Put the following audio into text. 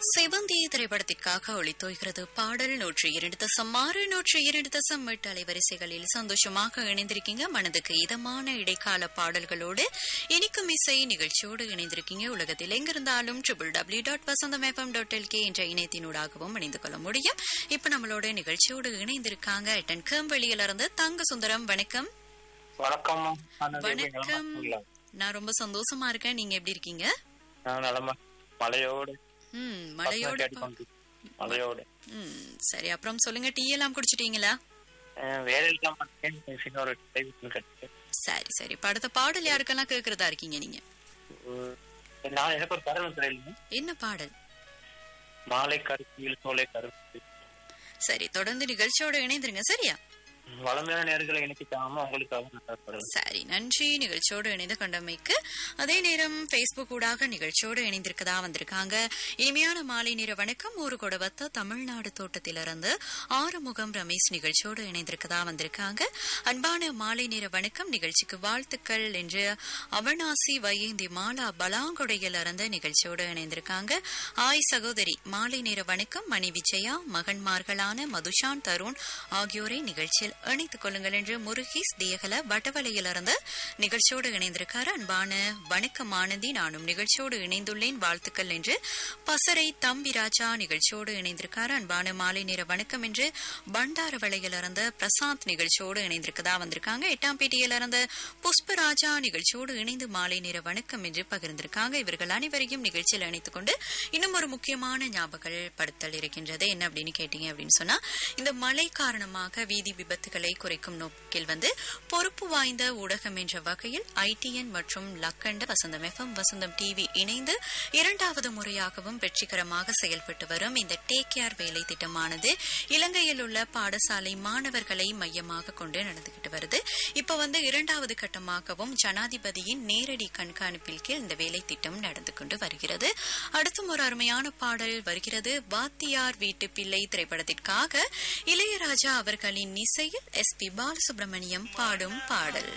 செவந்தி திரைப்படத்திற்காக ஒளித்தோய்கிறது பாடல் நூற்றி இரண்டு தசம் ஆறு நூற்றி இரண்டு தசம் எட்டு அலைவரிசைகளில் சந்தோஷமாக இணைந்திருக்கீங்க மனதுக்கு இதமான இடைக்கால பாடல்களோடு இனிக்கும் இசை நிகழ்ச்சியோடு இணைந்திருக்கீங்க உலகத்தில் எங்கிருந்தாலும் triple W dot Vasantham FM dot LK என்ற இணையத்தினூடாகவும் இணைந்து கொள்ள முடியும் இப்ப நம்மளோட நிகழ்ச்சியோடு இணைந்திருக்காங்க எட்டன் கேம்பளியிலிருந்து தங்க சுந்தரம் வணக்கம் வணக்கம் நான் எப்படி வணக்கம் நலமா இருக்கீங்களா? நான் ரொம்ப சந்தோஷமா இருக்கேன் நீங்க எப்படி இருக்கீங்க நான் நலமா மழையோடு ம் மழையோடு பசங்க பா- அடிப்பாங்க. மழையோடு ம் சரி அப்புறம் சொல்லுங்க டீ எல்லாம் குடிச்சிட்டீங்களா அஹ் வேலையில தான் மாட்டேன் சின்ன ஒரு டைப் கட்டு சரி சரி இப்ப அடுத்த பாடல் யாருக்கெல்லாம் கேக்குறதா இருக்கீங்க நீங்க நான் எனக்கு ஒரு தரணும் தெரியல என்ன பாடல் மாலை கருப்பியில் சோலை கருப்பு சரி தொடர்ந்து நிகழ்ச்சியோட இணைந்துருங்க சரியா வளமையான நேர்களை இணைச்சிக்காம உங்களுக்காக நான் தரப்படுறேன் சரி நன்றி நிகழ்ச்சியோடு இணைந்து கொண்டமைக்கு அதே நேரம் Facebook ஊடாக நிகழ்ச்சியோடு இணைந்திருக்கதா வந்திருக்காங்க இனிமையான மாலை நேர வணக்கம் ஒரு கொடவத்த தமிழ்நாடு தோட்டத்திலிருந்து ஆறுமுகம் ரமேஷ் நிகழ்ச்சியோடு இணைந்திருக்கதா வந்திருக்காங்க அன்பான மாலை நேர வணக்கம் நிகழ்ச்சிக்கு வாழ்த்துக்கள் என்று அவனாசி வையேந்தி மாலா பலாங்குடையிலிருந்து நிகழ்ச்சியோடு இணைந்திருக்காங்க ஆய் சகோதரி மாலை நேர வணக்கம் மணி விஜயா மகன்மார்களான மதுஷான் தருண் ஆகியோரை நிகழ்ச்சியில் இணைத்துக் கொள்ளுங்கள் என்று முருகேஷ் தியகல வட்டவலையிலிருந்து நிகழ்ச்சியோடு இணைந்திருக்காரு அன்பான வணக்கம் ஆனந்தி நானும் நிகழ்ச்சியோடு இணைந்துள்ளேன் வாழ்த்துக்கள் என்று பசரை தம்பிராஜா நிகழ்ச்சியோடு இணைந்திருக்காரு அன்பான மாலை நேர வணக்கம் என்று பண்டாரவளையிலிருந்து பிரசாந்த் நிகழ்ச்சியோடு இணைந்திருக்கதா வந்திருக்காங்க எட்டாம் பேட்டியிலிருந்து புஷ்பராஜா நிகழ்ச்சியோடு இணைந்து மாலை நேர வணக்கம் என்று பகிர்ந்திருக்காங்க இவர்கள் அனைவரையும் நிகழ்ச்சியில் இணைத்துக் கொண்டு இன்னும் ஒரு முக்கியமான ஞாபகங்கள் படுத்தல் இருக்கின்றது என்ன அப்படின்னு கேட்டீங்க அப்படின்னு சொன்னா இந்த மழை காரணமாக வீதி விபத்துகளை குறைக்கும் நோக்கில் வந்து பொறுப்பு வாய்ந்த ஊடகம் என்ற வகையில் ஐடிஎன் மற்றும் லக்கண்ட வசந்தம் எஃப்எம் வசந்தம் டிவி இணைந்து இரண்டாவது முறையாகவும் வெற்றிகரமாக செயல்பட்டு வரும் இந்த டேக் கேர் வேலை திட்டமானது இலங்கையில் உள்ள பாடசாலை மாணவர்களை மையமாக கொண்டு நடந்துகிட்டு வருது இப்ப வந்து இரண்டாவது கட்டமாகவும் ஜனாதிபதியின் நேரடி கண்காணிப்பில் கீழ் இந்த வேலை திட்டம் நடந்து கொண்டு வருகிறது அடுத்தும் ஒரு அருமையான பாடல் வருகிறது வாத்தியார் வீட்டு பிள்ளை திரைப்படத்திற்காக இளையராஜா அவர்களின் இசையில் எஸ் பி பாலசுப்ரமணியம் பாடும் பாடல்